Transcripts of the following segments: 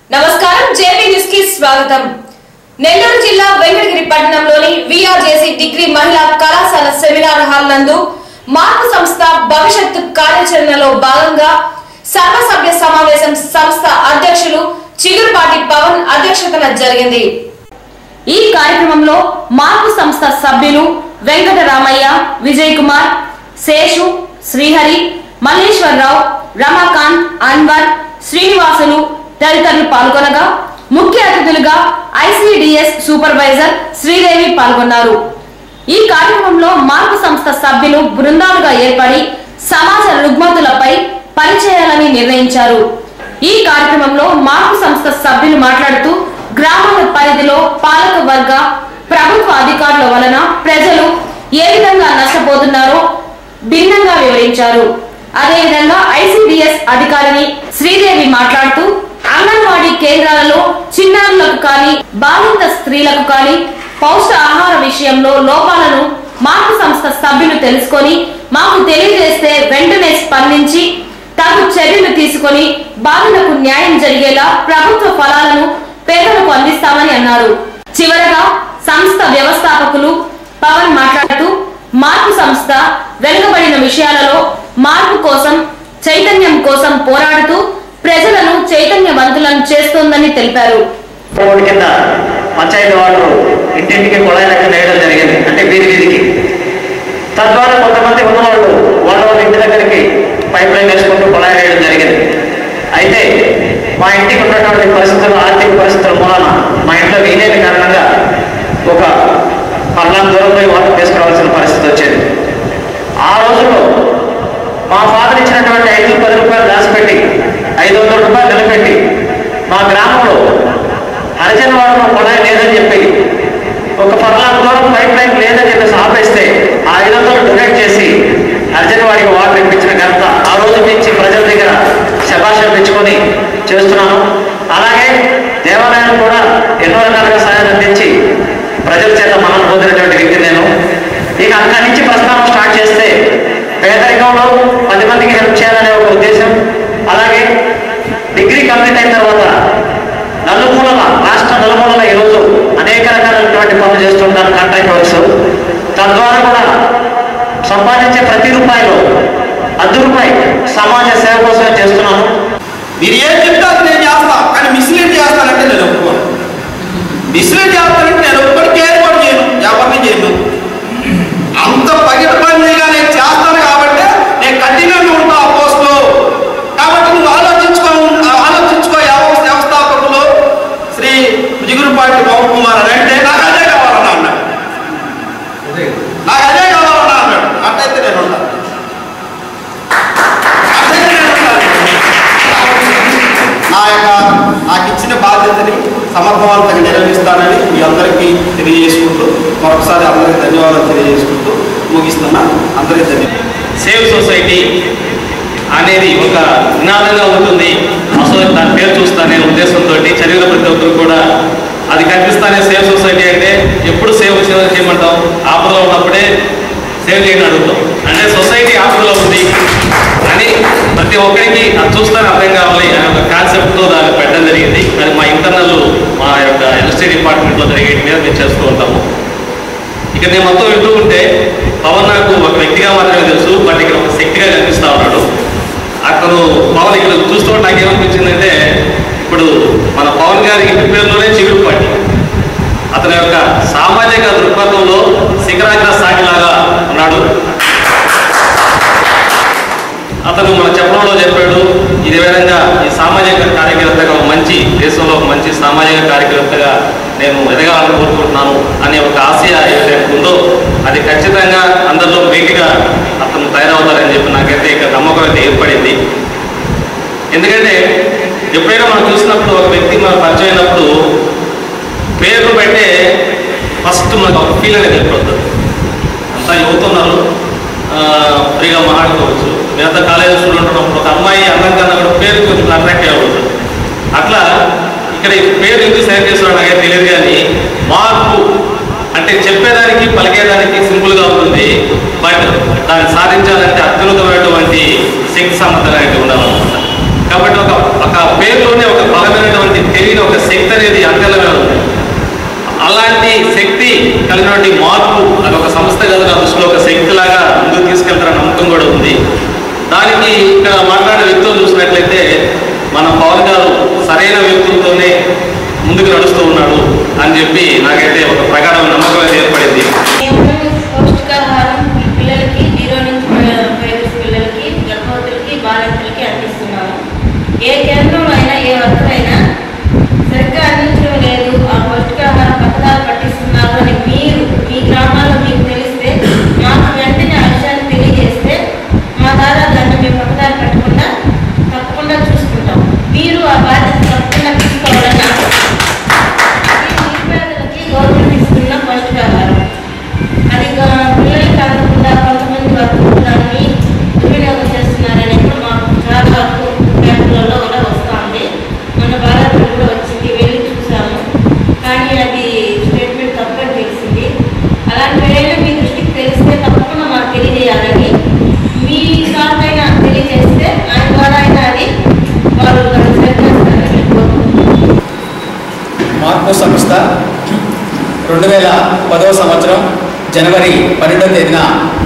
నమస్కారం JP news కి స్వాగతం నెల్లూరు జిల్లా వెంకటగిరి పట్టణంలోని విఆర్జేసీ డిగ్రీ మహిళా కళాశాల సెమినార్ హాల్ నందు మార్పు సంస్థ భవిష్యత్తు కార్యాచరణలో భాగంగా సర్వసభ్య సమావేశం సంస్థ అధ్యక్షులు చిగురుపాటి పవన్ అధ్యక్షతన జరిగింది ఈ కార్యక్రమంలో మార్పు సంస్థ సభ్యులు వెంకటరామయ్య విజయ్ కుమార్ శేషు శ్రీహరి మల్లేశ్వరరావు రమాకాంత్ అన్వర్ శ్రీనివాసులు తదితరులు పాల్గొనగా ముఖ్య అతిథులుగా ఐసిడిఎస్ సూపర్వైజర్ శ్రీదేవి పాల్గొన్నారు ఈ కార్యక్రమంలో మార్పు సంస్థ సభ్యులు బృందాలుగా ఏర్పడి సమాజ రుగ్మతులపై పనిచేయాలని నిర్ణయించారు ఈ కార్యక్రమంలో మార్పు సంస్థ సభ్యులు మాట్లాడుతూ గ్రామాల పరిధిలో పాలక వర్గ ప్రభుత్వ అధికారుల వలన ప్రజలు ఏ విధంగా నష్టపోతున్నారో భిన్నంగా వివరించారు అదేవిధంగా ఐసిడిఎస్ అధికారిని శ్రీదేవి మాట్లాడుతూ అంగన్వాడీ కేంద్రాలలో చిన్నారులకు కానీ బాలింత స్త్రీలకు కానీ పౌష్ట ఆహార విషయంలో లోపాలను మార్పు సంస్థ సభ్యులు తెలుసుకొని మాకు తెలియజేస్తే వెంటనే స్పందించి తగు చర్యలు తీసుకొని బాలులకు న్యాయం జరిగేలా ప్రభుత్వ ఫలాలను పేదలకు అందిస్తామని అన్నారు చివరగా సంస్థ వ్యవస్థాపకులు పవన్ మాట్లాడుతూ మార్పు సంస్థ వెనుకబడిన విషయాలలో మార్పు కోసం చైతన్యం కోసం పోరాడుతూ ప్రజలను చైతన్యవంతులను చేస్తోందని తెలిపారు రోడ్డు కింద పంచాయతీ వాటర్ ఇంటింటికి కుళాయి లెక్క వేయడం జరిగింది అంటే వీధి వీధికి తద్వారా కొంతమంది ఉన్నవాళ్ళు వాళ్ళ వాళ్ళ ఇంటి దగ్గరికి పైప్ లైన్ వేసుకుంటూ కుళాయి వేయడం జరిగింది అయితే మా ఇంటికి ఉన్నటువంటి పరిస్థితులు ఆర్థిక పరిస్థితుల మూలన మా ఇంట్లో వీలేని కారణంగా ఒక పల్లం దూరం పోయి వాటర్ తీసుకురావాల్సిన పరిస్థితి వచ్చేది ఆ రోజుల్లో మా ఫాదర్ ఇచ్చినటువంటి ఐదు పది రూపాయలు దాచిపెట్టి ఐదు వందల రూపాయలు నిలబెట్టి మా గ్రామంలో హరిజన వాడలో కొడాయి లేదని చెప్పి ఒక పర్లాంగ్ దూరం పైప్ లైన్ లేదని చెప్పేసి ఆపేస్తే ఆ ఐదు వందలు డొనేట్ చేసి హరిజన వాడికి వాటర్ ఇప్పించిన ఘనత ఆ రోజు నుంచి ప్రజల దగ్గర శభాషం తెచ్చుకొని చేస్తున్నాను అలాగే దేవాలయాన్ని కూడా ఎన్నో రకాలుగా సహాయం అందించి ప్రజల చేత మనం పొందినటువంటి వ్యక్తి నేను ఇక అక్కడి నుంచి ప్రస్థానం స్టార్ట్ చేస్తే పేదరికంలో పది మందికి హెల్ప్ చేయాలనే ఒక ఉద్దేశం అలాగే డిగ్రీ కంప్లీట్ అయిన తర్వాత నలుమూలల రాష్ట్ర నలుమూలల ఈరోజు అనేక రకాలైనటువంటి పనులు చేస్తుంటారు కాంట్రాక్ట్ వర్క్స్ తద్వారా కూడా సంపాదించే ప్రతి రూపాయిలో అర్ధ రూపాయి సమాజ సేవ కోసమే చేస్తున్నాను మీరు ఏం చెప్తే అది నేను చేస్తా కానీ మిస్లీడ్ చేస్తానంటే నేను ఒప్పుకోను మిస్లీడ్ చేస్తానంటే నేను ఒప్పుకొని కేర్ కూడా చేయను ఎవరిని చేయను అంత పగిట పనిగా నేను చేస్తాను కాబట్టి నేను కంటిన్యూగా ఉంటా ఆ పోస్ట్లో కాబట్టి నువ్వు ఆలోచించుకో ఆలోచించుకో వ్యవ- వ్యవస్థాపకులు శ్రీ జిగురుపాటి పవన్ కుమార్ అని అంటే నాకు అదే కావాలన్నా అన్నాడు నాకు అదే కావాలన్నా అన్నాడు అట్టయితే నేను ఉంటాను అట్టయితే నేను ఉంటాను నా యొక్క నాకు ఇచ్చిన బాధ్యతని సమర్థవంతంగా నిర్వహిస్తానని మీ అందరికీ తెలియజేసుకుంటూ మరొకసారి అందరికీ ధన్యవాదాలు తెలియజేసుకుంటూ ముగిస్తున్నా అందరికీ ధన్యవాదాలు సేవ్ సొసైటీ అనేది ఒక నినాదంగా ఉంటుంది అసలు దాని పేరు చూస్తానే ఉద్దేశంతో చదివిన ప్రతి ఒక్కరు కూడా అది కనిపిస్తానే సేవ్ సొసైటీ అంటే ఎప్పుడు సేవ్ సేవ చేయమంటాం ఆపదలో ఉన్నప్పుడే సేవ్ చేయని అడుగుతాం అంటే సొసైటీ ఆపదలో ఉంది అని ప్రతి ఒక్కరికి అది చూస్తానే అర్థం కావాలి అనే ఒక కాన్సెప్ట్తో దాన్ని పెట్టడం జరిగింది అది మా ఇంటర్నల్ మా యొక్క ఎన్ఎస్టీ డిపార్ట్మెంట్లో జరిగే మీద మేము చేస్తూ ఉంటాము ఇక నేను మొత్తం వింటూ ఉంటే పవన్ నాకు ఒక వ్యక్తిగా మాత్రమే తెలుసు బట్ ఇక్కడ ఒక శక్తిగా కనిపిస్తా ఉన్నాడు అతను పవన్ ఇక్కడ చూస్తూ ఉంటే నాకు ఏమనిపించిందంటే ఇప్పుడు మన పవన్ గారి ఇంటి పేరులోనే చిగురు పాటి అతని యొక్క సామాజిక దృక్పథంలో శిఖరాగ్ర సాగిలాగా ఉన్నాడు అతను మన చెప్పడంలో చెప్పాడు ఇదే విధంగా ఈ సామాజిక కార్యకర్తగా ఒక మంచి దేశంలో ఒక మంచి సామాజిక కార్యకర్తగా నేను ఎదగాలని కోరుకుంటున్నాను అనే ఒక ఆశయ ఏదైతే ఉందో అది ఖచ్చితంగా అందరిలో వేగిగా అతను తయారవుతారని చెప్పి నాకైతే ఇక నమ్మకం అయితే ఏర్పడింది ఎందుకంటే ఎప్పుడైనా మనం చూసినప్పుడు ఒక వ్యక్తి మనం పరిచయం అయినప్పుడు పేరు పెట్టే ఫస్ట్ మనకు ఒక ఫీల్ అనేది ఏర్పడుతుంది అంతా యువత ఉన్నారు ఆ, ఫ్రీగా మాట్లాడుకోవచ్చు మిగతా కాలేజ్ స్టూడెంట్ ఉన్నప్పుడు ఒక అమ్మాయి అందం కన్నా కూడా పేరు కొంచెం అట్రాక్ట్ అవ్వచ్చు అట్లా ఇక్కడ ఈ పేరు ఎందుకు సెలెక్ట్ చేస్తున్నాడు నాకైతే తెలియదు కానీ మార్పు అంటే చెప్పేదానికి పలికేదానికి సింపుల్గా ఉంటుంది బట్ దాన్ని సాధించాలంటే అత్యున్నతమైనటువంటి శక్తి సమర్థన అనేది ఉండాలన్నమాట కాబట్టి ఒక ఒక పేరులోనే ఒక బలమైనటువంటి తెలివి జరిగినటువంటి మార్పు అది ఒక సంస్థ కాదు నా దృష్టిలో ఒక శక్తిలాగా ముందుకు తీసుకెళ్తారన్న నమ్మకం కూడా ఉంది దానికి ఇక్కడ మాట్లాడే వ్యక్తులు చూసినట్లయితే మన పవన్ గారు సరైన వ్యక్తులతోనే ముందుకు నడుస్తూ ఉన్నాడు అని చెప్పి నాకైతే ఒక ప్రగాఢమైన నమ్మకం అయితే ఏర్పడింది మేము పౌష్టికాహారం పిల్లలకి జీరో నుంచి ఫైవ్ ఇయర్స్ పిల్లలకి గర్భవతులకి బాలింతలకి అందిస్తున్నాము ఏ కేంద్రంలో అయినా ఏ వర్కర్ అయినా సరిగ్గా అందించడం లేదు ఆ పౌష్టికాహారం పథకాలు పట్టిస్తున్నారు అని మీరు మీ గ్రామాల్లో మీకు తెలిస్తే మాకు వెంటనే ఆ విషయాన్ని తెలియజేస్తే మా ద్వారా దాన్ని మేము పథకాలు పెట్టకుండా తప్పకుండా చూసుకుంటాం మీరు ఆ బాధ్యత తప్పకుండా తీసుకోవాలని ఈ నిరుపేదలకి గవర్నమెంట్ ఇస్తున్న పౌష్టికాహారం అది గా- పిల్లలకి అందకుండా కొంతమంది వర్కులు దాన్ని దుర్వినియోగం చేస్తున్నారని కూడా మాకు చాలా వరకు బ్యాంకులలో కూడా వస్తుంది మన బాలకులు కూడా వచ్చింది వెళ్ళి చూసాము కానీ అది స్టేట్మెంట్ తప్పని తెలిసింది అలాంటి వేళ మీ దృష్టికి తెలిస్తే తప్పకుండా మాకు తెలియజేయాలని మీ సార్కైనా తెలియజేస్తే ఆయన ద్వారా అయినా అది వాళ్ళు దాన్ని సరిచేస్తారని కోరుకుంటున్నాను మార్పు సంస్థ రెండు వేల పదవ సంవత్సరం జనవరి పన్నెండవ తేదీన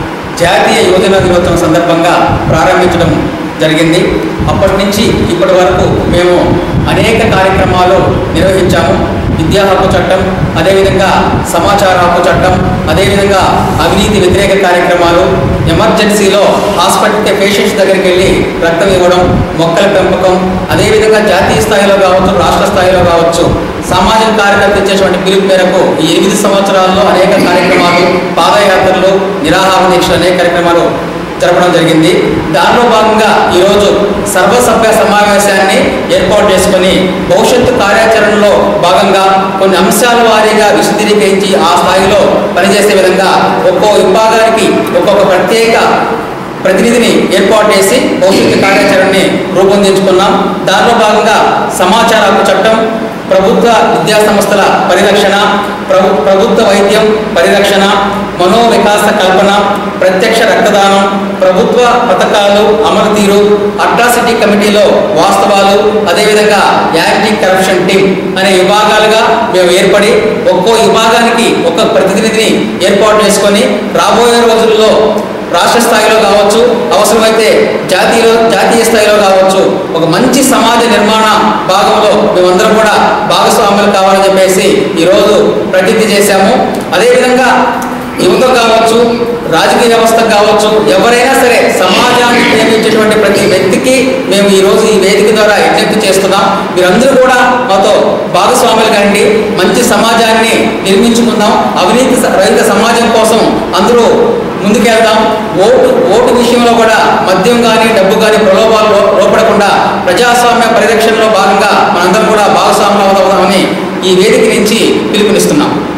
జాతీయ యువజన దినోత్సవం సందర్భంగా ప్రారంభించడం జరిగింది అప్పటి నుంచి ఇప్పటి వరకు మేము అనేక కార్యక్రమాలు నిర్వహించాము విద్యా హక్కు చట్టం అదేవిధంగా సమాచార హక్కు చట్టం అదేవిధంగా అవినీతి వ్యతిరేక కార్యక్రమాలు ఎమర్జెన్సీలో హాస్పిటల్ పేషెంట్స్ దగ్గరికి వెళ్ళి రక్తం ఇవ్వడం మొక్కల పెంపకం అదేవిధంగా జాతీయ స్థాయిలో కావచ్చు రాష్ట్ర స్థాయిలో కావచ్చు సామాజిక కార్యకర్త ఇచ్చేటువంటి పిలుపు మేరకు ఈ ఎనిమిది సంవత్సరాల్లో అనేక కార్యక్రమాలు పాదయాత్రలు నిరాహార దీక్షలు అనేక కార్యక్రమాలు జరపడం జరిగింది దానిలో భాగంగా ఈరోజు సర్వసభ్య సమావేశాన్ని ఏర్పాటు చేసుకొని భవిష్యత్తు కార్యాచరణలో భాగంగా కొన్ని అంశాల వారీగా విశదీకరించి ఆ స్థాయిలో పనిచేసే విధంగా ఒక్కో విభాగానికి ఒక్కొక్క ప్రత్యేక ప్రతినిధిని ఏర్పాటు చేసి భవిష్యత్తు కార్యాచరణని రూపొందించుకున్నాం దానిలో భాగంగా సమాచార హక్కు చట్టం ప్రభుత్వ విద్యా సంస్థల పరిరక్షణ ప్రభు ప్రభుత్వ వైద్యం పరిరక్షణ మనోవికాస కల్పన ప్రత్యక్ష రక్తదానం ప్రభుత్వ పథకాలు అమలు తీరు అట్రాసిటీ కమిటీలో వాస్తవాలు అదేవిధంగా యాంటీ కరప్షన్ టీం అనే విభాగాలుగా మేము ఏర్పడి ఒక్కో విభాగానికి ఒక్క ప్రతినిధిని ఏర్పాటు చేసుకొని రాబోయే రోజుల్లో రాష్ట్ర స్థాయిలో కావచ్చు అవసరమైతే జాతీయ జాతీయ స్థాయిలో కావచ్చు ఒక మంచి సమాజ నిర్మాణ భాగంలో మేమందరం కూడా భాగస్వాములు కావాలని చెప్పేసి ఈరోజు ప్రతిజ్ఞ చేశాము అదేవిధంగా యువత కావచ్చు రాజకీయ వ్యవస్థ కావచ్చు ఎవరైనా సరే సమాజాన్ని ప్రేమించేటువంటి ప్రతి వ్యక్తికి మేము ఈ రోజు ఈ వేదిక ద్వారా విజ్ఞప్తి చేస్తున్నాం మీరందరూ కూడా మాతో భాగస్వాములు కండి మంచి సమాజాన్ని నిర్మించుకుందాం అవినీతి స- రహిత సమాజం కోసం అందరూ ముందుకెళ్దాం ఓటు ఓటు విషయంలో కూడా మద్యం కానీ డబ్బు కానీ ప్రలోభాలు లో- లోపడకుండా ప్రజాస్వామ్య పరిరక్షణలో భాగంగా మనందరం కూడా భాగస్వామ్యం అవుదామని ఈ వేదిక నుంచి పిలుపునిస్తున్నాం